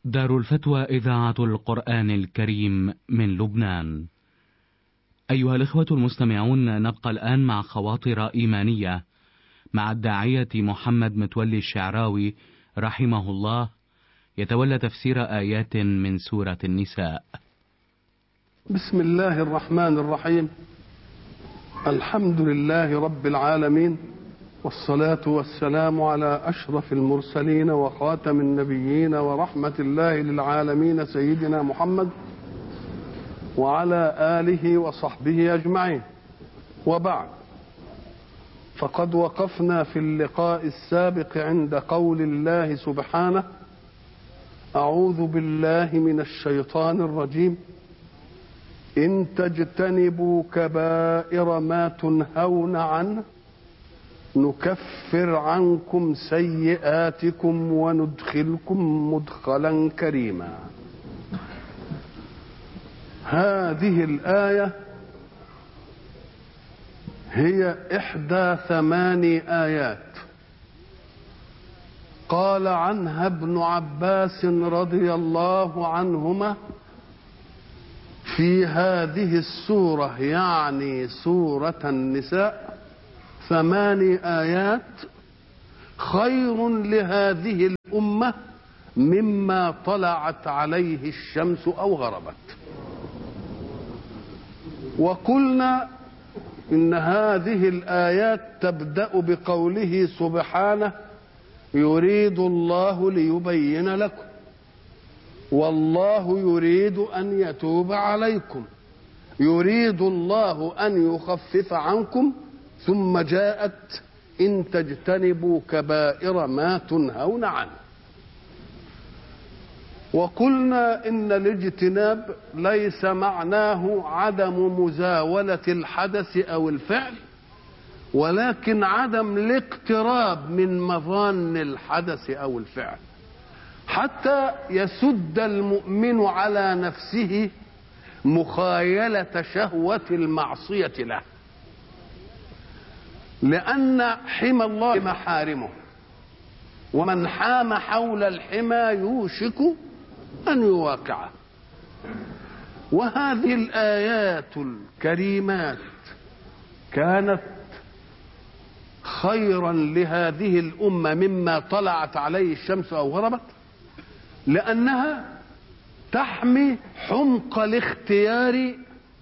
دار الفتوى إذاعة القرآن الكريم من لبنان. أيها الإخوة المستمعون نبقى الآن مع خواطر إيمانية مع الداعية محمد متولي الشعراوي رحمه الله يتولى تفسير آيات من سورة النساء. بسم الله الرحمن الرحيم الحمد لله رب العالمين والصلاة والسلام على أشرف المرسلين وخاتم النبيين ورحمة الله للعالمين سيدنا محمد وعلى آله وصحبه أجمعين وبعد فقد وقفنا في اللقاء السابق عند قول الله سبحانه أعوذ بالله من الشيطان الرجيم إن تجتنبوا كبائر ما تنهون عنه نكفر عنكم سيئاتكم وندخلكم مدخلا كريما هذه الآية هي إحدى ثماني آيات قال عنها ابن عباس رضي الله عنهما في هذه السورة يعني سورة النساء ثماني آيات خير لهذه الأمة مما طلعت عليه الشمس أو غربت وقلنا إن هذه الآيات تبدأ بقوله سبحانه يريد الله ليبين لكم والله يريد ان يتوب عليكم يريد الله ان يخفف عنكم ثم جاءت ان تجتنبوا كبائر ما تنهون عنه وقلنا ان الاجتناب ليس معناه عدم مزاوله الحدث او الفعل ولكن عدم الاقتراب من مظان الحدث او الفعل حتى يسد المؤمن على نفسه مخايلة شهوة المعصية له لأن حمى الله محارمه ومن حام حول الحمى يوشك أن يواقعه وهذه الآيات الكريمات كانت خيرا لهذه الأمة مما طلعت عليه الشمس أو غربت لأنها تحمي حمق الاختيار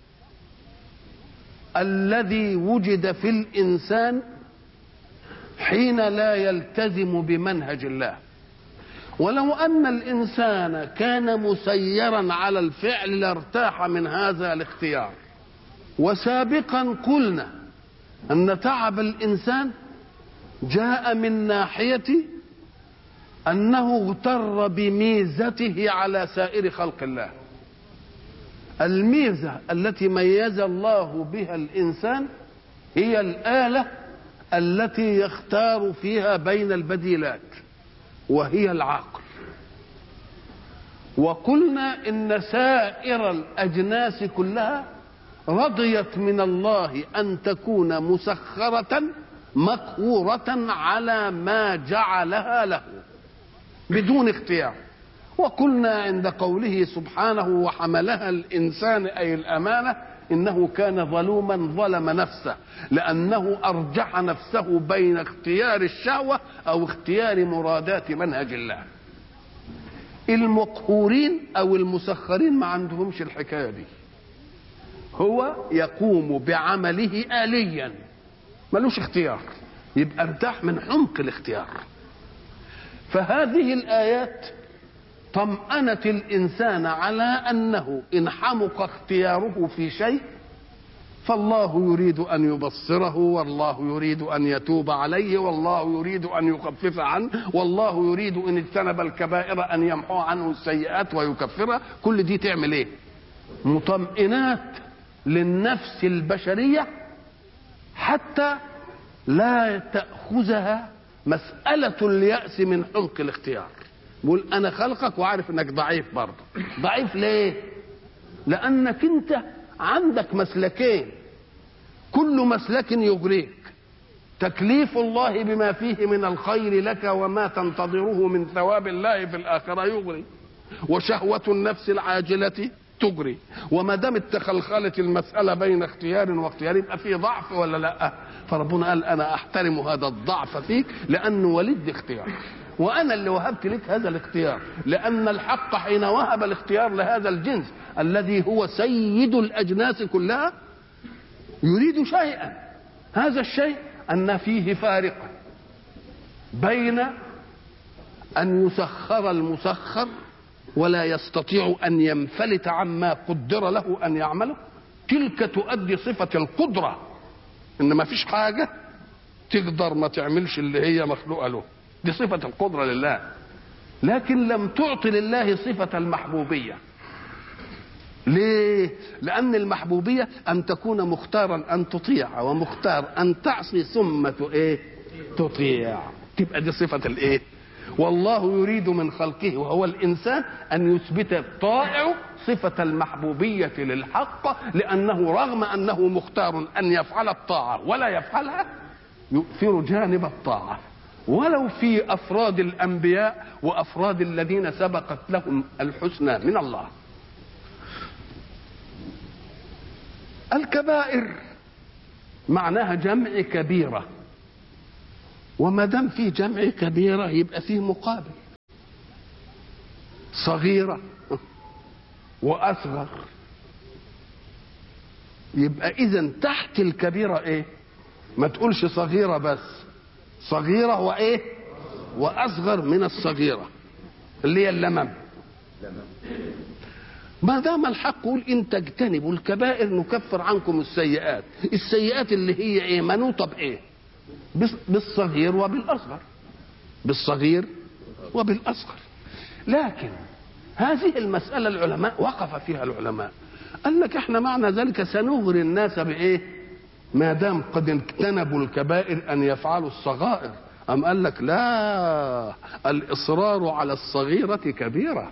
الذي وجد في الإنسان حين لا يلتزم بمنهج الله ولو أن الإنسان كان مسيرا على الفعل لارتاح من هذا الاختيار وسابقا قلنا أن تعب الإنسان جاء من ناحية أنه اغتر بميزته على سائر خلق الله الميزة التي ميز الله بها الإنسان هي الآلة التي يختار فيها بين البديلات وهي العقل وقلنا إن سائر الأجناس كلها رضيت من الله أن تكون مسخرة مقهورة على ما جعلها له بدون اختيار وقلنا عند قوله سبحانه وحملها الانسان اي الامانه انه كان ظلوما ظلم نفسه لانه ارجح نفسه بين اختيار الشهوه او اختيار مرادات منهج الله المقهورين او المسخرين ما عندهمش الحكايه دي هو يقوم بعمله آليا ملوش اختيار يبقى ارتاح من عمق الاختيار فهذه الآيات طمأنت الإنسان على أنه إن حمق اختياره في شيء فالله يريد أن يبصره والله يريد أن يتوب عليه والله يريد أن يخفف عنه والله يريد إن اجتنب الكبائر أن يمحو عنه السيئات ويكفرها كل دي تعمل إيه مطمئنات للنفس البشرية حتى لا تأخذها مسألة اليأس من حمق الاختيار بقول أنا خلقك وعارف إنك ضعيف برضه ضعيف ليه؟ لأنك أنت عندك مسلكين كل مسلك يغريك تكليف الله بما فيه من الخير لك وما تنتظره من ثواب الله في الآخرة يغري وشهوة النفس العاجلة تجري وما دام تخلخلت المسألة بين اختيار واختيار يبقى في ضعف ولا لا فربنا قال أنا أحترم هذا الضعف فيك لأنه ولد اختيار وأنا اللي وهبت لك هذا الاختيار لأن الحق حين وهب الاختيار لهذا الجنس الذي هو سيد الأجناس كلها يريد شيئا هذا الشيء أن فيه فارقا بين أن يسخر المسخر ولا يستطيع أن ينفلت عما قدر له أن يعمله تلك تؤدي صفة القدرة إن ما فيش حاجة تقدر ما تعملش اللي هي مخلوقة له دي صفة القدرة لله لكن لم تعطي لله صفة المحبوبية ليه؟ لأن المحبوبية أن تكون مختارا أن تطيع ومختار أن تعصي ثم إيه؟ تطيع تبقى دي صفة الإيه؟ والله يريد من خلقه وهو الإنسان أن يثبت الطائع صفة المحبوبية للحق لأنه رغم أنه مختار أن يفعل الطاعة ولا يفعلها يؤثر جانب الطاعة ولو في أفراد الأنبياء وأفراد الذين سبقت لهم الحسنى من الله الكبائر معناها جمع كبيرة وما دام فيه جمع كبيرة يبقى فيه مقابل صغيرة وأصغر يبقى إذا تحت الكبيرة إيه؟ ما تقولش صغيرة بس صغيرة وإيه؟ وأصغر من الصغيرة اللي هي اللمم ما دام الحق يقول ان تجتنبوا الكبائر نكفر عنكم السيئات السيئات اللي هي ايه منوطه بايه بالصغير وبالاصغر بالصغير وبالاصغر لكن هذه المساله العلماء وقف فيها العلماء قال لك احنا معنى ذلك سنغري الناس بايه ما دام قد اجتنبوا الكبائر ان يفعلوا الصغائر أم قال لك لا الإصرار على الصغيرة كبيرة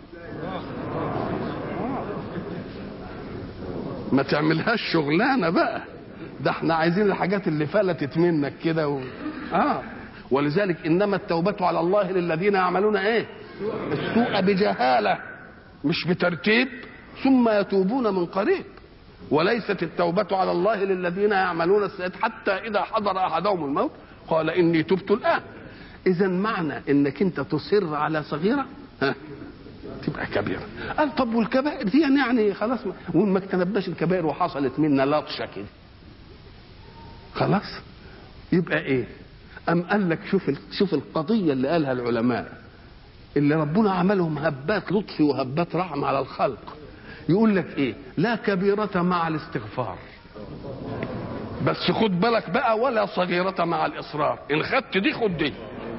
ما تعملهاش شغلانه بقى ده احنا عايزين الحاجات اللي فلتت منك كده و... اه ولذلك انما التوبه على الله للذين يعملون ايه السوء بجهاله مش بترتيب ثم يتوبون من قريب وليست التوبة على الله للذين يعملون السيئات حتى إذا حضر أحدهم الموت قال إني تبت الآن إذا معنى إنك أنت تصر على صغيرة ها تبقى كبيرة قال طب والكبائر دي يعني خلاص وما اجتنبناش الكبائر وحصلت منا لطشة كده خلاص يبقى ايه أم قال لك شوف شوف القضية اللي قالها العلماء اللي ربنا عملهم هبات لطف وهبات رحمة على الخلق يقول لك ايه لا كبيرة مع الاستغفار بس خد بالك بقى ولا صغيرة مع الإصرار إن خدت دي خد دي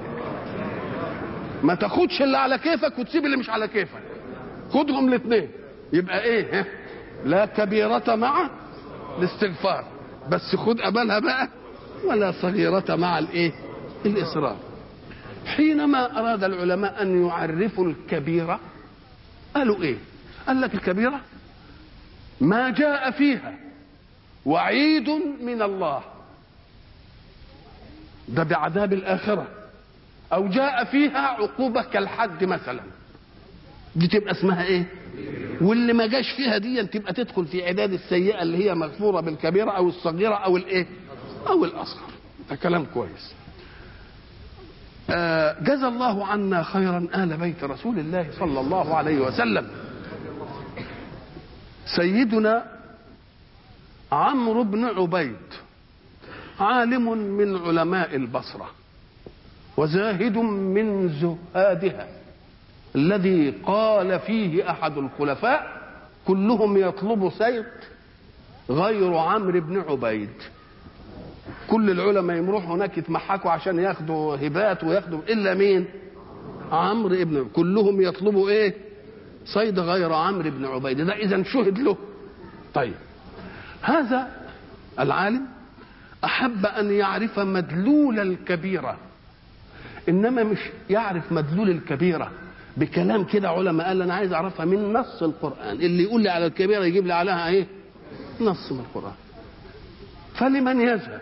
ما تاخدش اللي على كيفك وتسيب اللي مش على كيفك خدهم الاثنين يبقى ايه ها؟ لا كبيرة مع الاستغفار بس خد قبلها بقى ولا صغيرة مع الايه الاصرار حينما اراد العلماء ان يعرفوا الكبيرة قالوا ايه قال لك الكبيرة ما جاء فيها وعيد من الله ده بعذاب الآخرة أو جاء فيها عقوبة كالحد مثلا دي تبقى اسمها إيه؟ واللي ما جاش فيها دي تبقى تدخل في عداد السيئة اللي هي مغفورة بالكبيرة أو الصغيرة أو الإيه؟ أو الأصغر ده كلام كويس آه جزى الله عنا خيرا آل بيت رسول الله صلى الله عليه وسلم سيدنا عمرو بن عبيد عالم من علماء البصرة وزاهد من زهادها الذي قال فيه أحد الخلفاء كلهم يطلب سيد غير عمرو بن عبيد كل العلماء يروحوا هناك يتمحكوا عشان ياخدوا هبات وياخدوا الا مين عمرو ابن كلهم يطلبوا ايه صيد غير عمرو بن عبيد ده اذا شهد له طيب هذا العالم احب ان يعرف مدلول الكبيره انما مش يعرف مدلول الكبيره بكلام كده علماء قال انا عايز اعرفها من نص القران اللي يقول لي على الكبيره يجيب لي عليها ايه نص من القران فلمن يذهب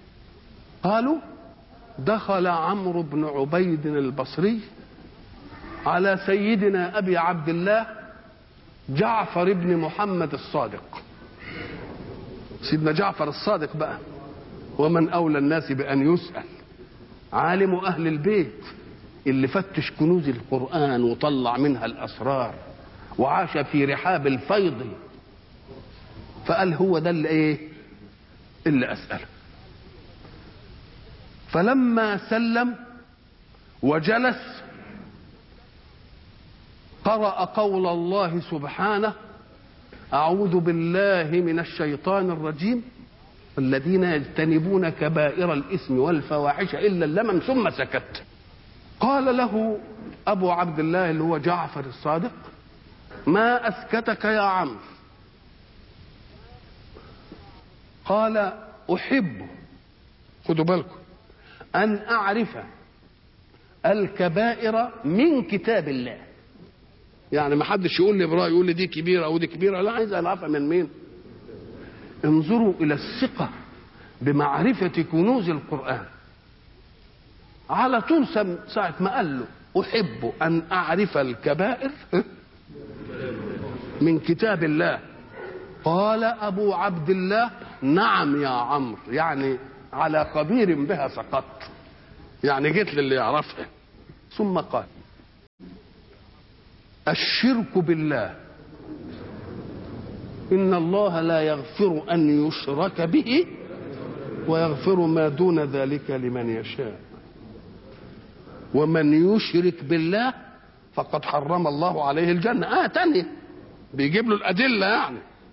قالوا دخل عمرو بن عبيد البصري على سيدنا ابي عبد الله جعفر بن محمد الصادق سيدنا جعفر الصادق بقى ومن اولى الناس بان يسال عالم اهل البيت اللي فتش كنوز القران وطلع منها الاسرار وعاش في رحاب الفيض فقال هو ده اللي ايه اللي اساله فلما سلم وجلس قرأ قول الله سبحانه أعوذ بالله من الشيطان الرجيم الذين يجتنبون كبائر الإثم والفواحش إلا اللمم ثم سكت قال له أبو عبد الله اللي هو جعفر الصادق ما أسكتك يا عمرو قال أحب خدوا بالكم أن أعرف الكبائر من كتاب الله يعني ما حدش يقول لي برأي يقول لي دي كبيرة أو دي كبيرة لا عايز أعرفها من مين انظروا إلى الثقة بمعرفة كنوز القرآن على طول ساعة ما قال له أحب أن أعرف الكبائر من كتاب الله قال أبو عبد الله نعم يا عمرو يعني على خبير بها سقطت يعني جيت للي يعرفها ثم قال الشرك بالله ان الله لا يغفر ان يشرك به ويغفر ما دون ذلك لمن يشاء ومن يشرك بالله فقد حرم الله عليه الجنه اه تانية بيجيب له الادله يعني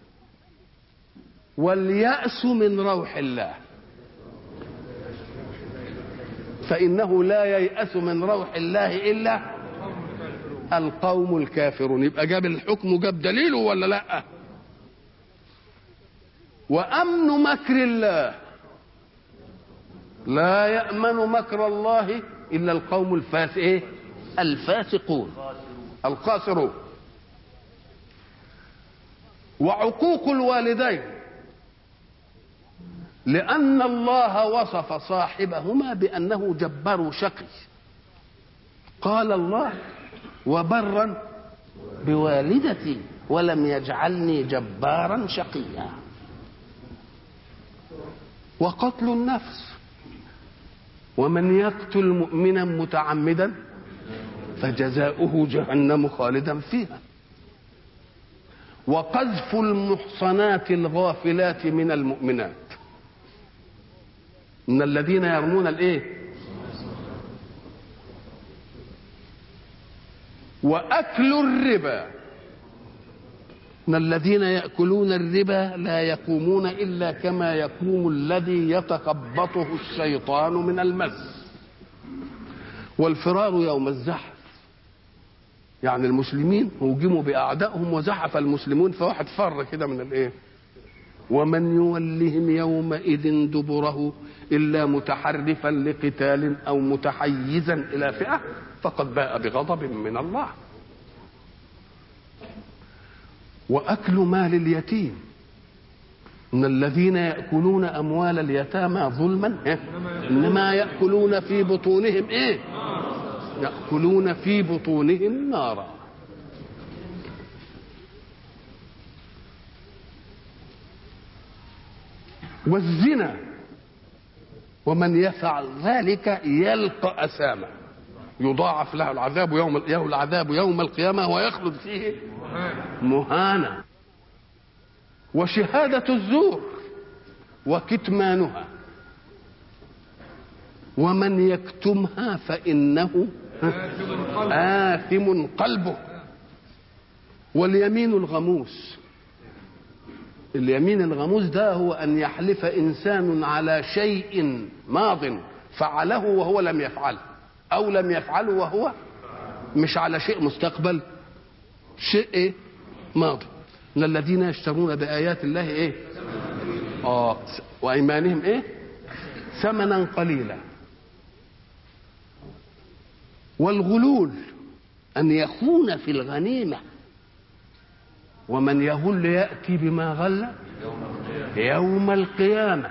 واليأس من روح الله فإنه لا ييأس من روح الله إلا القوم الكافرون يبقى جاب الحكم وجاب دليله ولا لا وأمن مكر الله لا يأمن مكر الله إلا القوم الفاس إيه؟ الفاسقون الخاسرون وعقوق الوالدين لأن الله وصف صاحبهما بأنه جبار شقي قال الله وبرا بوالدتي ولم يجعلني جبارا شقيا وقتل النفس ومن يقتل مؤمنا متعمدا فجزاؤه جهنم خالدا فيها وقذف المحصنات الغافلات من المؤمنات من الذين يرمون الايه واكل الربا ان الذين ياكلون الربا لا يقومون الا كما يقوم الذي يتخبطه الشيطان من المس والفرار يوم الزحف يعني المسلمين هوجموا باعدائهم وزحف المسلمون فواحد فر كده من الايه ومن يولهم يومئذ دبره الا متحرفا لقتال او متحيزا الى فئه فقد باء بغضب من الله واكل مال اليتيم ان الذين ياكلون اموال اليتامى ظلما إيه؟ انما ياكلون في بطونهم ايه ياكلون في بطونهم نارا والزنا ومن يفعل ذلك يلقى أسامة يضاعف له العذاب يوم له العذاب يوم القيامة ويخلد فيه مهانا وشهادة الزور وكتمانها ومن يكتمها فإنه آثم قلبه واليمين الغموس اليمين الغموس ده هو ان يحلف انسان على شيء ماض فعله وهو لم يفعله او لم يفعله وهو مش على شيء مستقبل شيء ايه ماضي ان الذين يشترون بايات الله ايه اه وايمانهم ايه ثمنا قليلا والغلول ان يخون في الغنيمه ومن يغل ياتي بما غل يوم القيامه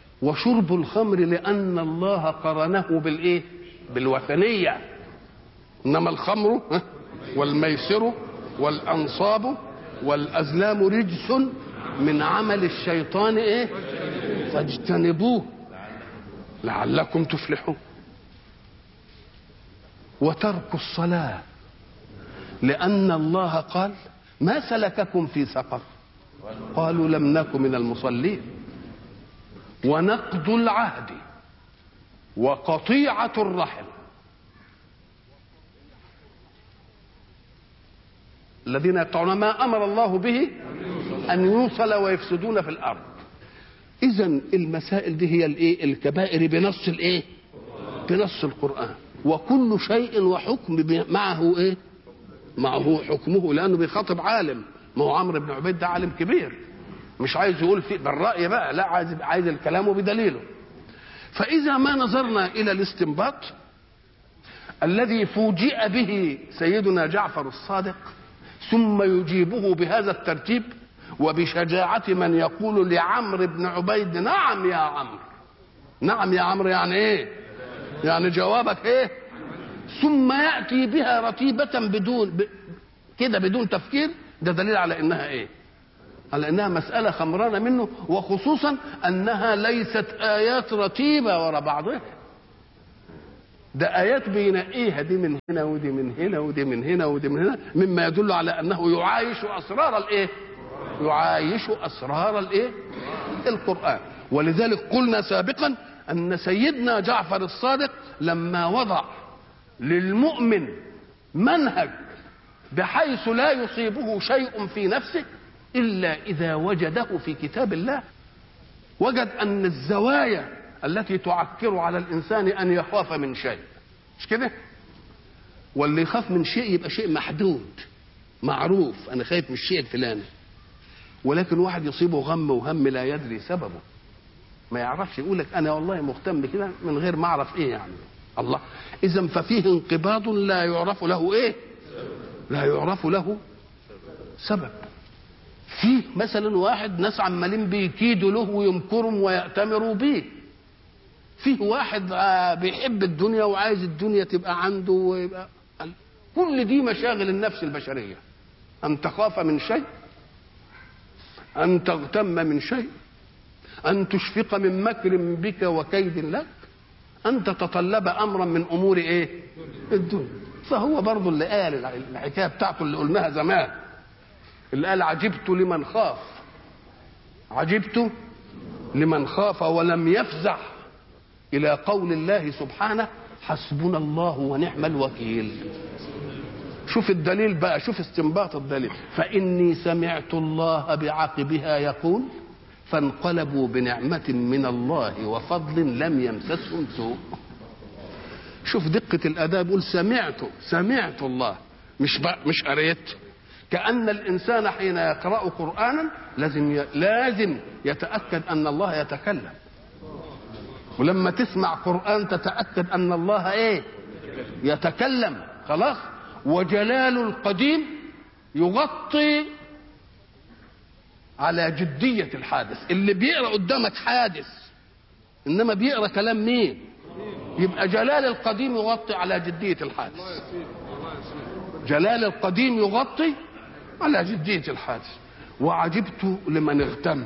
وشرب الخمر لان الله قرنه بالايه بالوثنيه انما الخمر ها، والميسر والانصاب والازلام رجس من عمل الشيطان ايه فاجتنبوه لعلكم تفلحون وترك الصلاه لان الله قال ما سلككم في سقر قالوا لم نك من المصلين ونقض العهد وقطيعه الرحم الذين يقطعون ما امر الله به ان يوصل ويفسدون في الارض اذا المسائل دي هي الايه الكبائر بنص الايه بنص القران وكل شيء وحكم ب- معه ايه معه حكمه لانه بيخاطب عالم ما هو عمرو بن عبيد ده عالم كبير مش عايز يقول في بالراي بقى لا عايز عايز الكلام بدليله فاذا ما نظرنا الى الاستنباط الذي فوجئ به سيدنا جعفر الصادق ثم يجيبه بهذا الترتيب وبشجاعة من يقول لعمرو بن عبيد نعم يا عمرو نعم يا عمرو يعني ايه يعني جوابك ايه ثم يأتي بها رتيبة بدون ب... كده بدون تفكير ده دليل على انها ايه على انها مسألة خمرانة منه وخصوصا انها ليست ايات رتيبة ورا بعضها ده ايات بينقيها دي من هنا ودي من هنا ودي من هنا ودي من هنا مما يدل على انه يعايش اسرار الايه يعايش اسرار الايه القران ولذلك قلنا سابقا ان سيدنا جعفر الصادق لما وضع للمؤمن منهج بحيث لا يصيبه شيء في نفسه الا اذا وجده في كتاب الله وجد ان الزوايا التي تعكر على الانسان ان يخاف من شيء مش كده واللي يخاف من شيء يبقى شيء محدود معروف انا خايف من الشيء الفلاني ولكن واحد يصيبه غم وهم لا يدري سببه ما يعرفش يقول لك انا والله مهتم بكده من غير ما اعرف ايه يعني الله اذا ففيه انقباض لا يعرف له ايه لا يعرف له سبب فيه مثلا واحد ناس عمالين بيكيدوا له ويمكروا ويأتمروا بيه فيه واحد آه، بيحب الدنيا وعايز الدنيا تبقى عنده ويبقى كل دي مشاغل النفس البشرية أن تخاف من شيء أن تغتم من شيء أن تشفق من مكر بك وكيد لك أن تتطلب أمرا من أمور إيه الدنيا فهو برضو اللي قال الحكاية بتاعته اللي قلناها زمان اللي قال عجبت لمن خاف عجبت لمن خاف ولم يفزع إلى قول الله سبحانه حسبنا الله ونعم الوكيل شوف الدليل بقى شوف استنباط الدليل فإني سمعت الله بعقبها يقول فانقلبوا بنعمة من الله وفضل لم يمسسهم سوء شوف دقة الأداء بيقول سمعت سمعت الله مش بقى مش قريت كأن الإنسان حين يقرأ قرآنا لازم ي... لازم يتأكد أن الله يتكلم ولما تسمع قرآن تتأكد أن الله إيه يتكلم خلاص وجلال القديم يغطي على جدية الحادث اللي بيقرأ قدامك حادث إنما بيقرأ كلام مين يبقى جلال القديم يغطي على جدية الحادث جلال القديم يغطي على جدية الحادث وعجبت لمن اغتم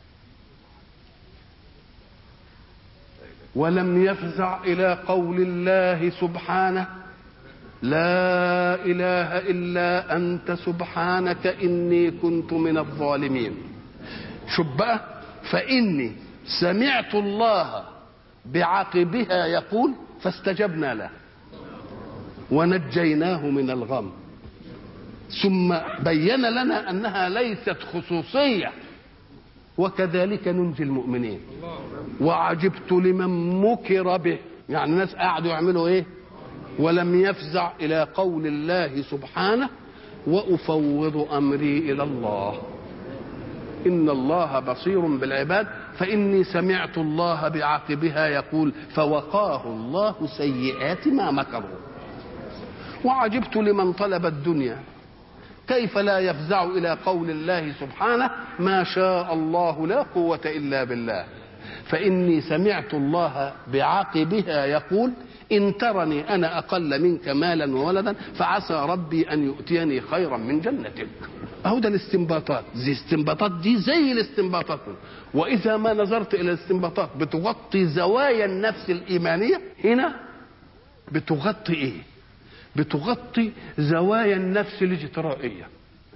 ولم يفزع إلى قول الله سبحانه لا إله إلا أنت سبحانك إني كنت من الظالمين شوف بقى فإني سمعت الله بعقبها يقول فاستجبنا له ونجيناه من الغم ثم بين لنا انها ليست خصوصيه وكذلك ننجي المؤمنين وعجبت لمن مكر به يعني الناس قعدوا يعملوا ايه ولم يفزع الى قول الله سبحانه وافوض امري الى الله ان الله بصير بالعباد فاني سمعت الله بعقبها يقول فوقاه الله سيئات ما مكروا وعجبت لمن طلب الدنيا كيف لا يفزع الى قول الله سبحانه ما شاء الله لا قوه الا بالله فإني سمعت الله بعقبها يقول إن ترني أنا أقل منك مالا وولدا فعسى ربي أن يؤتيني خيرا من جنتك أهو ده الاستنباطات زي الاستنباطات دي زي الاستنباطات وإذا ما نظرت إلى الاستنباطات بتغطي زوايا النفس الإيمانية هنا بتغطي إيه بتغطي زوايا النفس الاجترائية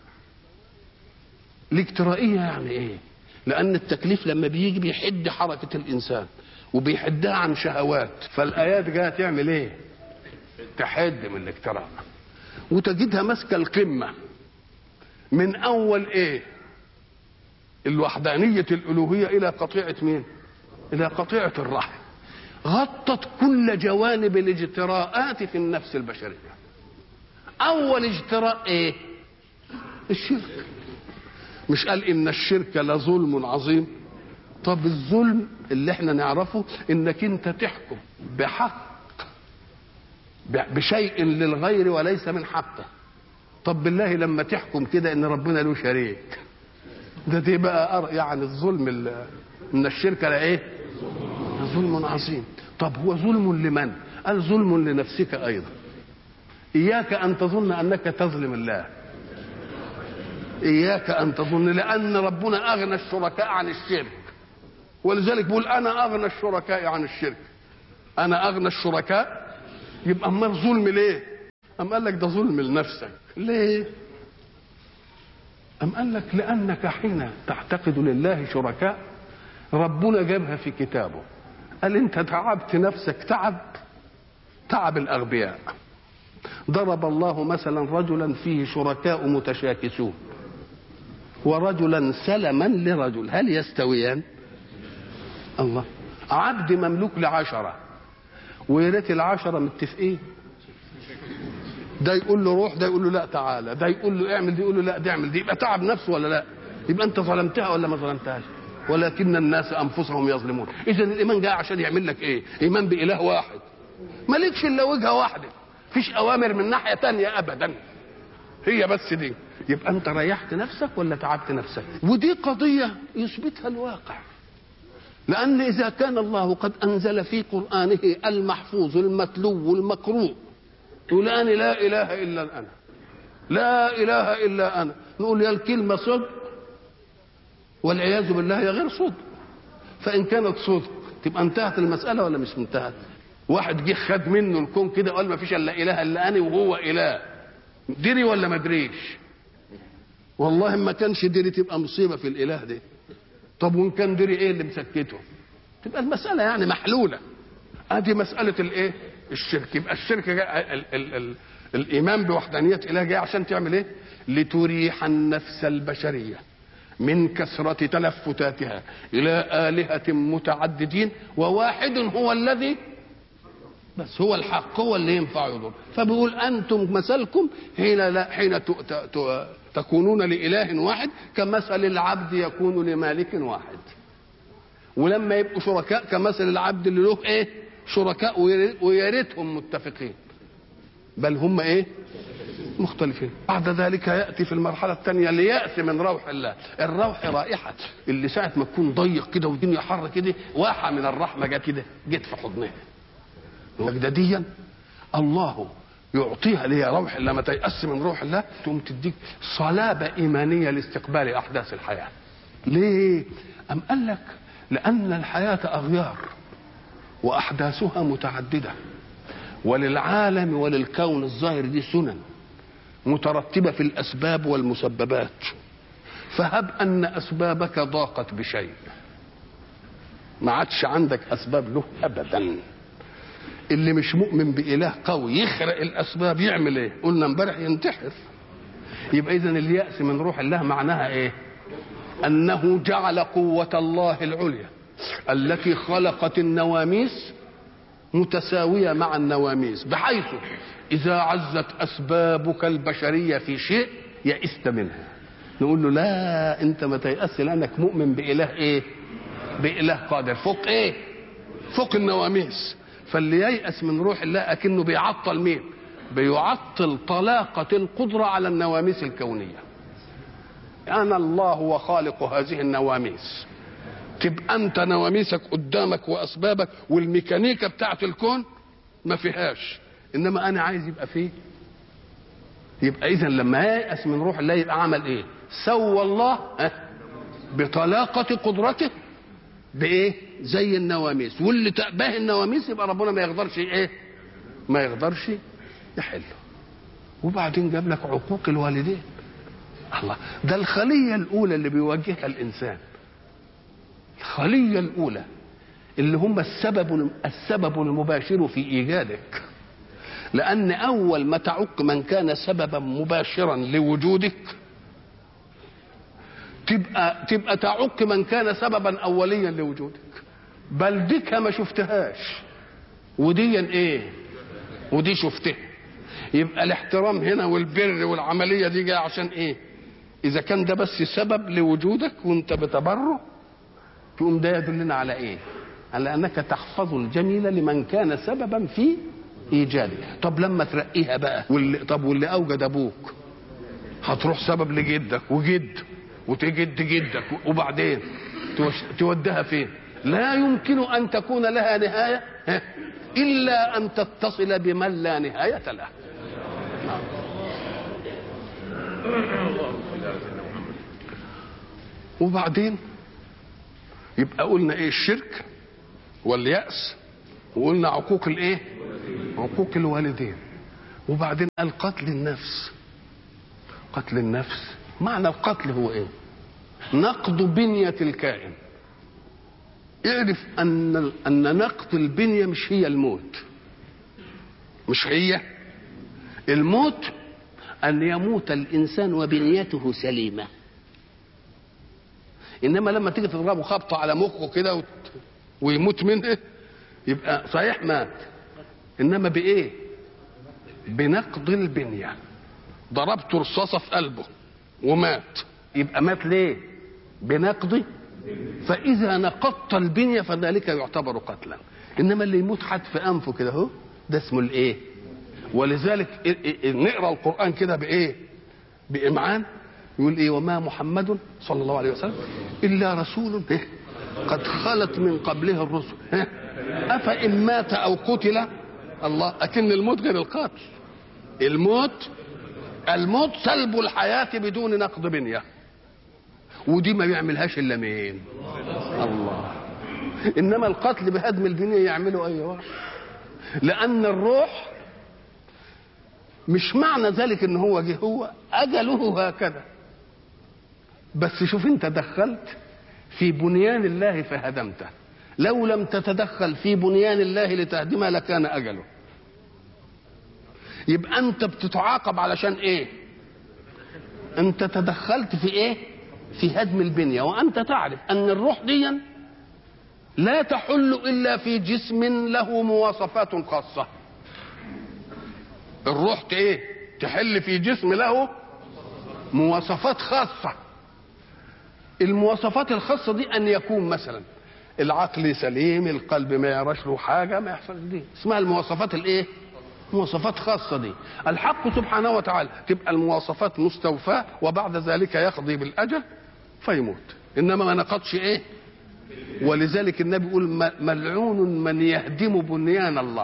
الاجترائية يعني إيه لأن التكليف لما بيجي بيحد حركة الإنسان وبيحدها عن شهوات فالآيات جاية تعمل إيه تحد من الاجتراء وتجدها ماسكة القمة من أول إيه الوحدانية الألوهية إلى قطيعة مين إلى قطيعة الرحم غطت كل جوانب الاجتراءات في النفس البشرية أول اجتراء إيه الشرك مش قال إن الشرك لظلم عظيم طب الظلم اللي احنا نعرفه انك انت تحكم بحق بشيء للغير وليس من حقه طب بالله لما تحكم كده ان ربنا له شريك ده دي بقى يعني الظلم من الشرك لايه ظلم عظيم طب هو ظلم لمن قال ظلم لنفسك ايضا اياك ان تظن انك تظلم الله اياك ان تظن لان ربنا اغنى الشركاء عن الشرك ولذلك بيقول انا اغنى الشركاء عن الشرك انا اغنى الشركاء يبقى امال ظلم ليه ام قال لك ده ظلم لنفسك ليه ام قال لك لانك حين تعتقد لله شركاء ربنا جابها في كتابه قال انت تعبت نفسك تعب تعب الاغبياء ضرب الله مثلا رجلا فيه شركاء متشاكسون ورجلا سلما لرجل هل يستويان الله عبد مملوك لعشرة ويا ريت العشرة متفقين ده يقول له روح ده يقول له لا تعالى ده يقول له اعمل دي يقول له لا ده اعمل دي يبقى تعب نفسه ولا لا يبقى انت ظلمتها ولا ما ظلمتهاش ولكن الناس انفسهم يظلمون اذا الايمان جاء عشان يعمل لك ايه ايمان باله واحد مالكش الا وجهه واحده فيش اوامر من ناحيه تانية ابدا هي بس دي يبقى انت ريحت نفسك ولا تعبت نفسك ودي قضيه يثبتها الواقع لأن إذا كان الله قد أنزل في قرآنه المحفوظ المتلو المقروء تقول أنا لا إله إلا أنا لا إله إلا أنا نقول يا الكلمة صدق والعياذ بالله هي غير صدق فإن كانت صدق تبقى انتهت المسألة ولا مش انتهت واحد جه خد منه الكون كده قال ما فيش الا اله الا انا وهو اله دري ولا ما دريش والله ما كانش دري تبقى مصيبه في الاله ده طب وان كان دري ايه اللي مسكته تبقى المساله يعني محلوله ادي مساله الايه الشرك يبقى الشرك جاء ال ال ال الايمان بوحدانيه اله جاي عشان تعمل ايه لتريح النفس البشريه من كثرة تلفتاتها إلى آلهة متعددين وواحد هو الذي بس هو الحق هو اللي ينفع يضر فبيقول أنتم مثلكم حين لا حين ت- ت- ت- تكونون لإله واحد كمثل العبد يكون لمالك واحد ولما يبقوا شركاء كمثل العبد اللي له ايه شركاء ويا- ويا ريتهم متفقين بل هم ايه مختلفين بعد ذلك ياتي في المرحله الثانيه ليأس من روح الله الروح رائحه اللي ساعه ما تكون ضيق كده والدنيا حر كده واحه من الرحمه جت كده جت في حضنها وجدديا الله يعطيها ليه روح لما تيأس من روح الله تقوم تديك صلابة إيمانية لاستقبال أحداث الحياة ليه؟ أم قال لك لأن الحياة أغيار وأحداثها متعددة وللعالم وللكون الظاهر دي سنن مترتبة في الأسباب والمسببات فهب أن أسبابك ضاقت بشيء ما عادش عندك أسباب له أبداً اللي مش مؤمن بإله قوي يخرق الأسباب يعمل إيه؟ قلنا امبارح ينتحر يبقى إذا اليأس من روح الله معناها إيه؟ أنه جعل قوة الله العليا التي خلقت النواميس متساوية مع النواميس بحيث إذا عزت أسبابك البشرية في شيء يئست منها نقول له لا أنت ما تيأس لأنك مؤمن بإله إيه؟ بإله قادر فوق إيه؟ فوق النواميس فاللي ييأس من روح الله أكنه بيعطل مين بيعطل طلاقة القدرة على النواميس الكونية أنا الله وخالق هذه النواميس تبقى انت نواميسك قدامك واسبابك والميكانيكا بتاعت الكون ما فيهاش انما انا عايز يبقى فيه يبقى اذا لما ييأس من روح الله يبقى عمل ايه سوى الله اه بطلاقة قدرته بايه زي النواميس واللي تأباه النواميس يبقى ربنا ما يقدرش ايه ما يقدرش يحله وبعدين جاب لك عقوق الوالدين الله ده الخلية الأولى اللي بيواجهها الإنسان الخلية الأولى اللي هم السبب السبب المباشر في إيجادك لأن أول ما تعق من كان سببا مباشرا لوجودك تبقى تبقى تعق من كان سببا أوليا لوجودك بل ديك ما شفتهاش ودي ايه ودي شفتها يبقى الاحترام هنا والبر والعمليه دي جايه عشان ايه اذا كان ده بس سبب لوجودك وانت بتبره تقوم ده يدلنا على ايه على انك تحفظ الجميل لمن كان سببا في ايجاده طب لما ترقيها بقى واللي طب واللي اوجد ابوك هتروح سبب لجدك وجد وتجد جدك وبعدين تودها فين لا يمكن ان تكون لها نهايه الا ان تتصل بمن لا نهايه له وبعدين يبقى قلنا ايه الشرك واليأس وقلنا عقوق الايه عقوق الوالدين وبعدين قال قتل النفس قتل النفس معنى القتل هو ايه نقض بنية الكائن اعرف ان ان نقض البنية مش هي الموت مش هي الموت ان يموت الانسان وبنيته سليمه انما لما تيجي تضربه خبطه على مخه كده وت... ويموت منه يبقى صحيح مات انما بايه بنقض البنيه ضربت رصاصه في قلبه ومات يبقى مات ليه بنقض فاذا نقضت البنيه فذلك يعتبر قتلا انما اللي يموت حد في انفه كده اهو ده اسمه الايه ولذلك نقرا القران كده بايه بامعان يقول ايه وما محمد صلى الله عليه وسلم الا رسول إيه؟ قد خلت من قبله الرسل إيه؟ افان مات او قتل الله اكن الموت غير القتل الموت الموت سلب الحياه بدون نقض بنيه ودي ما بيعملهاش الا مين الله انما القتل بهدم البنيه يعمله اي واحد لان الروح مش معنى ذلك ان هو جه هو اجله هكذا بس شوف انت دخلت في بنيان الله فهدمته لو لم تتدخل في بنيان الله لتهدمه لكان اجله يبقى انت بتتعاقب علشان ايه انت تدخلت في ايه في هدم البنية وانت تعرف ان الروح دي لا تحل الا في جسم له مواصفات خاصه الروح ايه تحل في جسم له مواصفات خاصه المواصفات الخاصه دي ان يكون مثلا العقل سليم القلب ما يراش له حاجه ما يحصل دي اسمها المواصفات الايه مواصفات خاصة دي الحق سبحانه وتعالى تبقى المواصفات مستوفاة وبعد ذلك يقضي بالأجل فيموت إنما ما نقضش إيه ولذلك النبي يقول ملعون من يهدم بنيان الله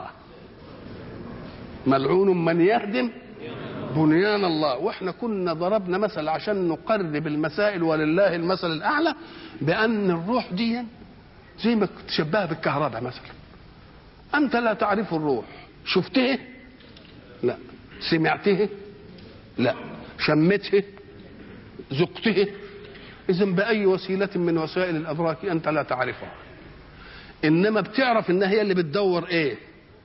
ملعون من يهدم بنيان الله واحنا كنا ضربنا مثل عشان نقرب المسائل ولله المثل الاعلى بان الروح دي زي ما تشبهها بالكهرباء مثلا انت لا تعرف الروح شفته لا سمعته لا شمته ذقته اذا باي وسيله من وسائل الادراك انت لا تعرفها انما بتعرف انها هي اللي بتدور ايه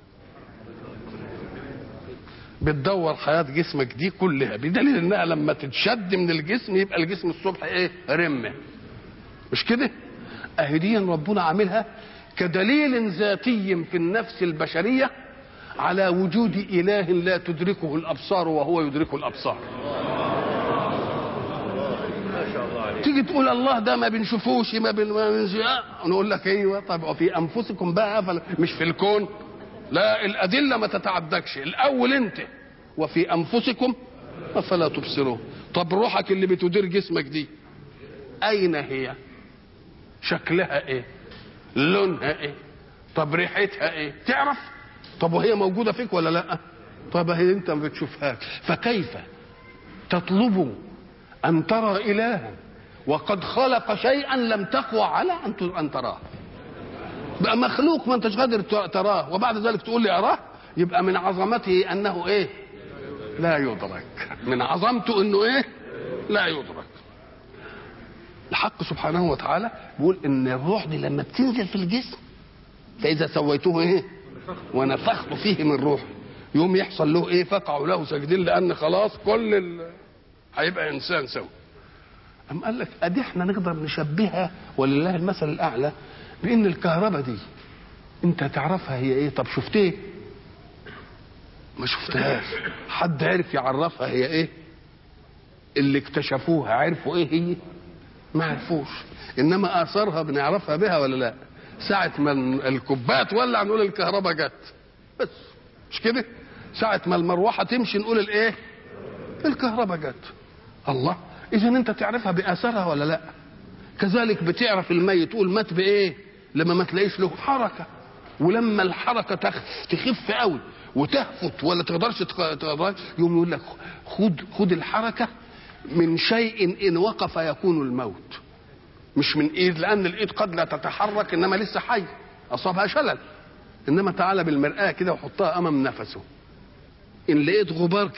بتدور حياة جسمك دي كلها بدليل انها لما تتشد من الجسم يبقى الجسم الصبح ايه رمة مش كده اهي دي ربنا عاملها كدليل ذاتي في النفس البشرية على وجود اله لا تدركه الابصار وهو يدرك الابصار تيجي تقول الله ده ما بنشوفوش ما بن نقول لك ايوه طب وفي انفسكم بقى مش في الكون لا الأدلة ما تتعدكش الأول أنت وفي أنفسكم أفلا تبصرون طب روحك اللي بتدير جسمك دي أين هي شكلها ايه لونها ايه طب ريحتها ايه تعرف طب وهي موجوده فيك ولا لا طب هي انت ما بتشوفهاش فكيف تطلب ان ترى الها وقد خلق شيئا لم تقوى على ان ان تراه بقى مخلوق ما انتش قادر تراه وبعد ذلك تقول لي اراه يبقى من عظمته انه ايه لا يدرك من عظمته انه ايه لا يدرك الحق سبحانه وتعالى بيقول ان الروح دي لما بتنزل في الجسم فاذا سويته ايه ونفخت فيه من روحي يوم يحصل له ايه فقعوا له ساجدين لان خلاص كل ال... هيبقى انسان سوي أم قال لك ادي احنا نقدر نشبهها ولله المثل الاعلى بان الكهرباء دي انت تعرفها هي ايه طب شفت ايه ما شفتهاش حد عرف يعرفها هي ايه اللي اكتشفوها عرفوا ايه هي ما عرفوش انما اثارها بنعرفها بها ولا لا ساعة ما الكوبايه تولع نقول الكهرباء جت بس مش كده ساعة ما المروحة تمشي نقول الايه الكهرباء جت الله اذا انت تعرفها باثارها ولا لا كذلك بتعرف الميت تقول مات بايه لما ما تلاقيش له حركة ولما الحركة تخف تخف قوي وتهفت ولا تقدرش تقدر يوم يقول لك خد خد الحركة من شيء ان وقف يكون الموت مش من ايد لان الايد قد لا تتحرك انما لسه حي اصابها شلل انما تعالى بالمرآة كده وحطها امام نفسه ان لقيت غبار